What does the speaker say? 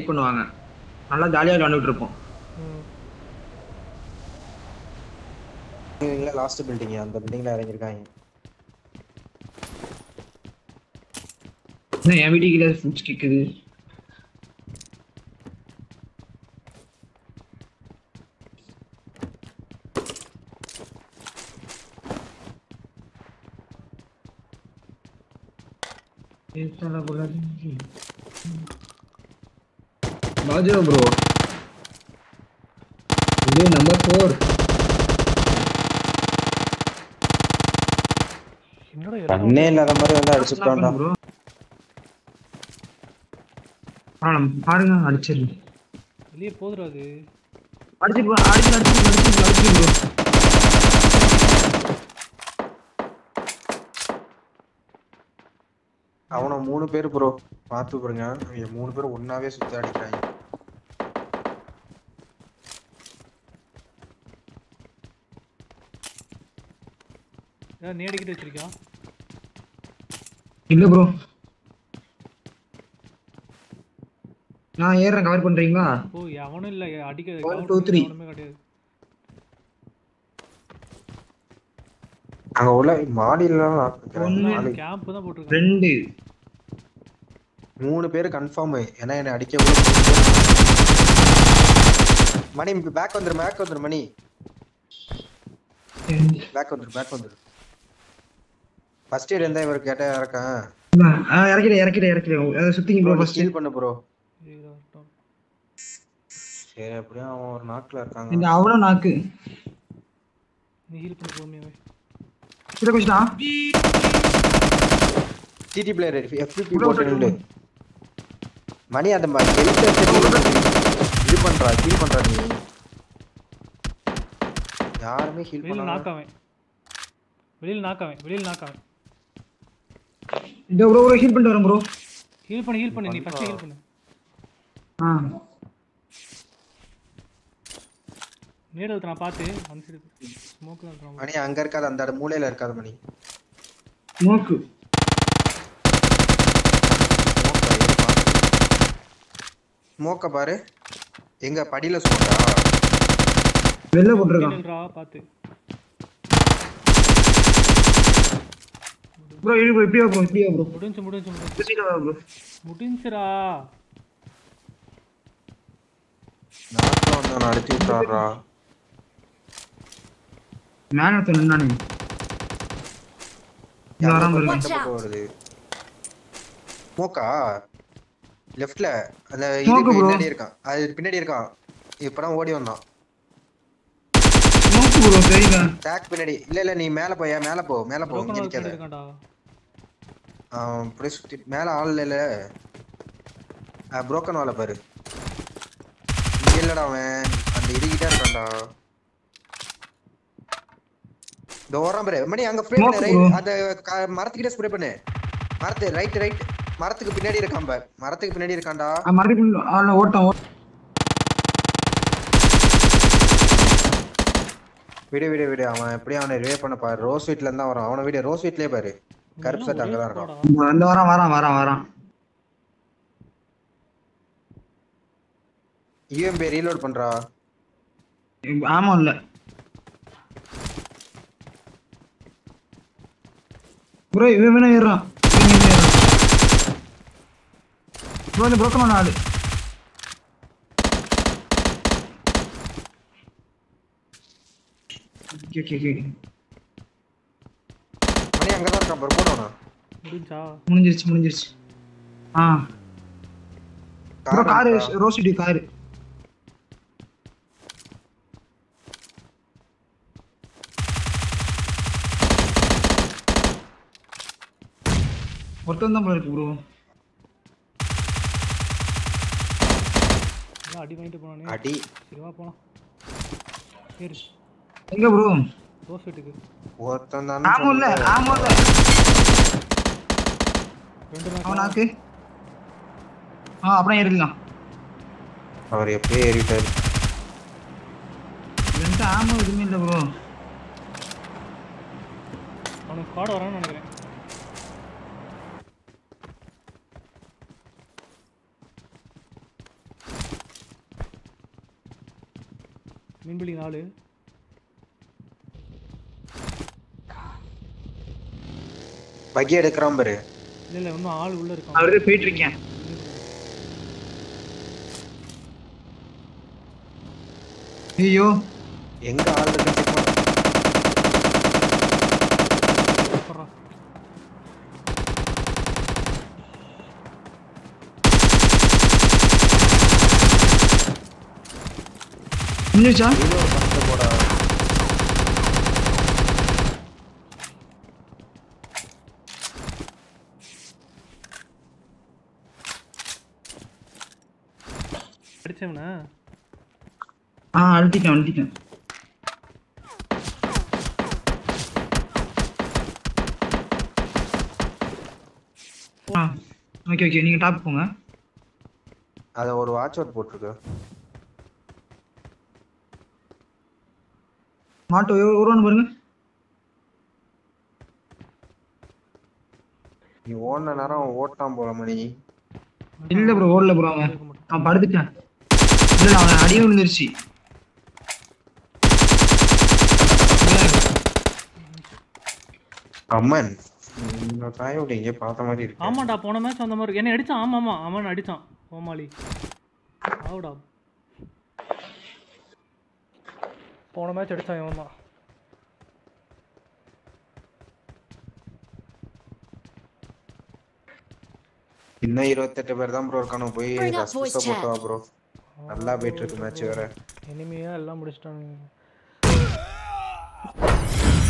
Wait பண்ணுவாங்க நல்லா ஜாலியா விளையாண்டுட்டு இருப்போம் ம். இவங்கள லாஸ்ட் பில்டிங் அந்த பில்டிங்ல இறங்கிருக்காங்க என்ன என் வீட்டுக்கு ஃபுட்ஸ் கேக்குது பாஜோ ப்ரோ இது நம்பர் ஃபோர் என்னடா கண்ணே இல்லாத மாதிரி வந்து அடிச்சுட்டான்டா ப்ரோ பாருங்க அடிச்சிரு வெளியே போதுடா அது அடிச்சு அடிச்சு அடிச்சு அடிச்சு அடிச்சு ப்ரோ அவன மூணு பேர் ப்ரோ பார்த்து பாருங்க அவங்க மூணு பேர் ஒன்னாவே சுத்தி அடிக்கிறாங்க ஏதாவது நேடிக்கிட்டு வச்சிருக்கியா இல்ல ப்ரோ நான் ஏறுறேன் கவர் பண்றீங்களா ஓ அவனும் இல்ல அடிக்க One, cover two, பண்ணி three. எவனுமே கிடையாது அங்க உள்ள மாடியிலாம் ஒண்ணு. நாலு கேம்ப் தான் போட்டிருக்கான் ரெண்டு மூணு பேர் கன்ஃபார்ம் ஏன்னா என்ன அடிக்க கூட மூணு பேர். மணி பேக் வந்துரு பேக் வந்துரு மணி பேக் வந்துரு பேக் வந்துரு ஃபர்ஸ்ட் இயர் இருந்தா இவர் கேட்டா இறக்கேன் ஆ, இறக்கிடு இறக்கிடு இறக்கிடு அதை சுத்திங்க ப்ரோ ஃபர்ஸ்ட் ஹீல் பண்ணு ப்ரோ இதுதான் இருக்கட்டும். சரி அப்படியே அவன் ஒரு நாட்டுல இருக்காங்க இந்த அவ்வளோ நாக்கு நீ ஹீல் பண்ணி போமியாவே கிட்ட கொஞ்சம் டிடி பிளேயர் எஃபிபி போட்டு நில்லு மணி அந்த ம- health எடுத்து இது பண்றா ஹீல் பண்றா நீ யாருமே ஹீல் வெளியில பண்ணாம நாக்காவன் வெளியில நாக்காவன் வெளியில நாக்காவன் இந்த ப்ரோ ப்ரோ ஹீல் பண்ணிட்டு வரேன் ப்ரோ ஹீல் பண்ணு ஹீல் பண்ணு நீ ஃபர்ஸ்ட் ஹீல் பண்ணு ஆ நேரத்தை நான் பார்த்து மனசு ஸ்மோக் தான் இருக்கான் மணி அங்க இருக்காது அந்த இடம் மூலையில இருக்காது மணி நோக்கு ஸ்மோக்க பாரு எங்க படியில ஸ்மோக்கா வெளில போட்டிருக்கான் நில்றா பார்த்து ப்ரோ இழு ப்ரோ இப்படியா ப்ரோ இப்படியா ப்ரோ முடிஞ்சு முடிஞ்சு முடிஞ்சு இந்த சைடு வா ப்ரோ முடிஞ்சுடா நாட்டுல வந்தவன் அடிச்சு விட்டாடுறா மேல ஒருத்தன் நின்னானே இது வராம அந்த இருக்கு பக்கம் வருது ஸ்மோக்கா லெஃப்ட்ல அந்த Smoke இதுக்கு bro. பின்னாடி இருக்கான் அது பின்னாடி இருக்கான் இப்பதான் ஓடி வந்தான் நோக்கு ப்ரோ தெரியல டேக் பின்னாடி இல்ல இல்ல நீ மேல போயா மேல போ மேல போ broken இங்க wall நிக்காத இருக்கான்டா அவன் அப்படியே சுத்தி மேல ஆள் இல்ல புரோக்கன் வால பாரு இங்க இல்லடா அவன் அந்த இதுகிட்ட இருக்கான்டா இந்த ஓரம் பாரு மணி அங்க ஸ்ப்ரே Smoke பண்ணு bro. ரைட் அந்த க- மரத்துக்கிட்ட ஸ்ப்ரே பண்ணு மரத்து ரைட் ரைட் மரத்துக்கு பின்னாடி இருக்கான் பாரு மரத்துக்கு பின்னாடி இருக்கான்டா மறுபடியும் அவன ஓட்டம் ஓட்டம். விடு விடு விடு அவன் எப்படி அவனை ரிவே பண்ண பாரு ரோஸ் வீட்ல இருந்தா வரான் அவனை விடு ரோஸ் வீட்லயே பாரு கருப்பு சட்டை அங்கதான் இருக்கான் இந்த வாரம் வரான் வரான் வரான் யூஎம்பி ரீலோட் பண்றா ஆமா இல்ல ப்ரோ இவன் வேணா ஏறான் இவன் இவன் ஏறான் ப்ரோ இந்த broken ஆளு ஓகே ஓகே ஓகே மணி அங்கதான் இருக்கான் பாரு போனவனா முடிஞ்சா முடிஞ்சிருச்சு முடிஞ்சிருச்சு ஆ ப்ரோ காரு ரோசிட்டி காரு ஒருத்தன் தான் போல இருக்கு ப்ரோ எல்லாம் அடி வாங்கிட்டு போனானே அடி சரி வா போலாம் சரி எங்க ப்ரோ ரோஸ் வீட்டுக்கு ஒருத்தன் ஆமோ இல்ல தானே ஆமோ இல்ல ரெண்டு நாள் அவனாக்கு ஆ அப்புறம் ஏறிடலாம் அவர் எப்படியே ஏறிட்டாரு என்கிட்ட ஆமோ எதுவுமே இல்லை ப்ரோ அவனுக்கு கார்டு வரான்னு நினைக்கிறேன் மீன் பிடிக்கிற ஆளு பகி எடுக்கிறான் பாரு இல்லை இல்லை இன்னும் ஆள் உள்ள இருக்கான் அவரு போயிட்டு இருக்கேன் ஐயோ எங்க ஆள் இருக்கு check பண்ணு. சூப்பர்ரா. முடிஞ்சிருச்சா இன்னொரு பக்கத்துல போடா அடிச்சவனா ஆ அழுத்திட்டேன் அழுத்திட்டேன் ஆ ஓகே ஓகே நீங்க டாப் போங்க அத ஒரு வாட்ச் அவுட் போட்டிருக்கு மாட்டோ ஒரு ஒன்று பாருங்க நீ ஓடின நேரம் ஓட்டான் போல மணி இல்ல ப்ரோ ஓடல ப்ரோ அவன் இருக்க மாட்டான். நான் படுத்துட்டேன் இல்ல இல்ல, அவன் அடியே விழுந்துருச்சு அம்மன் இந்த தாயோட எங்கேயோ பார்த்த மாதிரி இருக்கு ஆமாடா போன மேட்ச் அந்த மாதிரி என்ன அடிச்சான் ஆமா ஆமா அவன் அடிச்சான் கோமாளி ஆவுடா போன மேட்ச் அடிச்சான் இவன் தான் இன்னும் இருபத்தெட்டு பேர் தான் ப்ரோ இருக்கானு போய் Bring up ரஸ்பூஸை voice போட்டு வா chat. ப்ரோ நல்லா போயிட்டு இருக்கு மேட்ச் வேற இனிமையா எல்லாம் முடிச்சிட்டானுங்க